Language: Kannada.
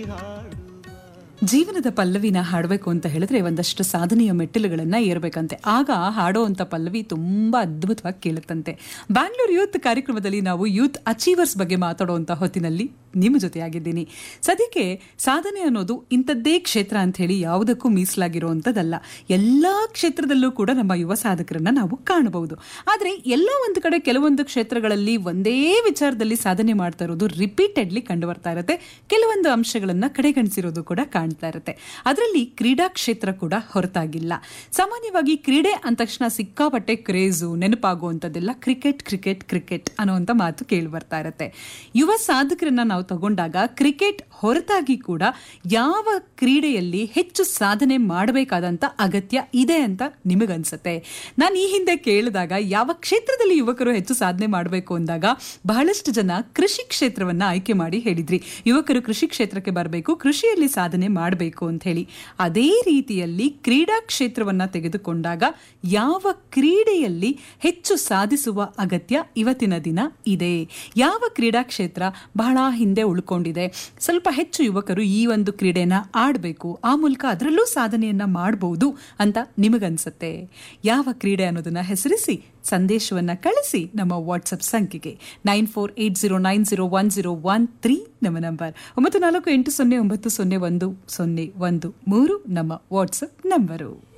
ಜೀವನದ ಪಲ್ಲವಿನ ಹಾಡಬೇಕು ಅಂತ ಹೇಳಿದ್ರೆ ಒಂದಷ್ಟು ಸಾಧನೆಯ ಮೆಟ್ಟಿಲುಗಳನ್ನ ಏರ್ಬೇಕಂತೆ ಆಗ ಹಾಡೋ ಅಂತ ಪಲ್ಲವಿ ತುಂಬಾ ಅದ್ಭುತವಾಗಿ ಕೇಳುತ್ತಂತೆ ಬ್ಯಾಂಗ್ಳೂರ್ ಯೂತ್ ಕಾರ್ಯಕ್ರಮದಲ್ಲಿ ನಾವು ಯೂತ್ ಅಚೀವರ್ಸ್ ಬಗ್ಗೆ ಮಾತಾಡುವಂತ ಹೊತ್ತಿನಲ್ಲಿ ನಿಮ್ಮ ಜೊತೆಯಾಗಿದ್ದೀನಿ ಸದ್ಯಕ್ಕೆ ಸಾಧನೆ ಅನ್ನೋದು ಇಂಥದ್ದೇ ಕ್ಷೇತ್ರ ಅಂತ ಹೇಳಿ ಯಾವುದಕ್ಕೂ ಮೀಸಲಾಗಿರುವಂಥದ್ದಲ್ಲ ಎಲ್ಲಾ ಕ್ಷೇತ್ರದಲ್ಲೂ ಕೂಡ ನಮ್ಮ ಯುವ ಸಾಧಕರನ್ನ ನಾವು ಕಾಣಬಹುದು ಆದ್ರೆ ಎಲ್ಲ ಒಂದು ಕಡೆ ಕೆಲವೊಂದು ಕ್ಷೇತ್ರಗಳಲ್ಲಿ ಒಂದೇ ವಿಚಾರದಲ್ಲಿ ಸಾಧನೆ ಮಾಡ್ತಾ ಇರೋದು ರಿಪೀಟೆಡ್ಲಿ ಕಂಡು ಬರ್ತಾ ಇರುತ್ತೆ ಕೆಲವೊಂದು ಅಂಶಗಳನ್ನ ಕಡೆಗಣಿಸಿರೋದು ಕೂಡ ಕಾಣ್ತಾ ಇರುತ್ತೆ ಅದರಲ್ಲಿ ಕ್ರೀಡಾ ಕ್ಷೇತ್ರ ಕೂಡ ಹೊರತಾಗಿಲ್ಲ ಸಾಮಾನ್ಯವಾಗಿ ಕ್ರೀಡೆ ಅಂದ ತಕ್ಷಣ ಸಿಕ್ಕಾಪಟ್ಟೆ ಕ್ರೇಜು ನೆನಪಾಗುವಂಥದ್ದೆಲ್ಲ ಕ್ರಿಕೆಟ್ ಕ್ರಿಕೆಟ್ ಕ್ರಿಕೆಟ್ ಅನ್ನುವಂಥ ಮಾತು ಕೇಳಿ ಬರ್ತಾ ಇರುತ್ತೆ ಯುವ ಸಾಧಕರನ್ನ ನಾವು ತಗೊಂಡಾಗ ಕ್ರಿಕೆಟ್ ಹೊರತಾಗಿ ಕೂಡ ಯಾವ ಕ್ರೀಡೆಯಲ್ಲಿ ಹೆಚ್ಚು ಸಾಧನೆ ಮಾಡಬೇಕಾದಂತ ಅಗತ್ಯ ಇದೆ ಅಂತ ನಿಮಗನ್ಸುತ್ತೆ ನಾನು ಈ ಹಿಂದೆ ಕೇಳಿದಾಗ ಯಾವ ಕ್ಷೇತ್ರದಲ್ಲಿ ಯುವಕರು ಹೆಚ್ಚು ಸಾಧನೆ ಮಾಡಬೇಕು ಅಂದಾಗ ಬಹಳಷ್ಟು ಜನ ಕೃಷಿ ಕ್ಷೇತ್ರವನ್ನ ಆಯ್ಕೆ ಮಾಡಿ ಹೇಳಿದ್ರಿ ಯುವಕರು ಕೃಷಿ ಕ್ಷೇತ್ರಕ್ಕೆ ಬರಬೇಕು ಕೃಷಿಯಲ್ಲಿ ಸಾಧನೆ ಮಾಡಬೇಕು ಅಂತ ಹೇಳಿ ಅದೇ ರೀತಿಯಲ್ಲಿ ಕ್ರೀಡಾ ಕ್ಷೇತ್ರವನ್ನ ತೆಗೆದುಕೊಂಡಾಗ ಯಾವ ಕ್ರೀಡೆಯಲ್ಲಿ ಹೆಚ್ಚು ಸಾಧಿಸುವ ಅಗತ್ಯ ಇವತ್ತಿನ ದಿನ ಇದೆ ಯಾವ ಕ್ರೀಡಾ ಕ್ಷೇತ್ರ ಬಹಳ ಹಿಂದೆ ಉಳ್ಕೊಂಡಿದೆ ಸ್ವಲ್ಪ ಹೆಚ್ಚು ಯುವಕರು ಈ ಒಂದು ಕ್ರೀಡೆನ ಆಡಬೇಕು ಆ ಮೂಲಕ ಅದರಲ್ಲೂ ಸಾಧನೆಯನ್ನ ಮಾಡಬಹುದು ಅಂತ ನಿಮಗನ್ಸುತ್ತೆ ಯಾವ ಕ್ರೀಡೆ ಅನ್ನೋದನ್ನ ಹೆಸರಿಸಿ ಸಂದೇಶವನ್ನ ಕಳಿಸಿ ನಮ್ಮ ವಾಟ್ಸಪ್ ಸಂಖ್ಯೆಗೆ nine four eight zero nine zero one zero one three ನಮ್ಮ ನಂಬರ್ ಒಂಬತ್ತು ನಾಲ್ಕು ಎಂಟು ಸೊನ್ನೆ ಒಂಬತ್ತು ಸೊನ್ನೆ ಒಂದು ಸೊನ್ನೆ ಒಂದು ಮೂರು ನಮ್ಮ ವಾಟ್ಸಪ್ ನಂಬರು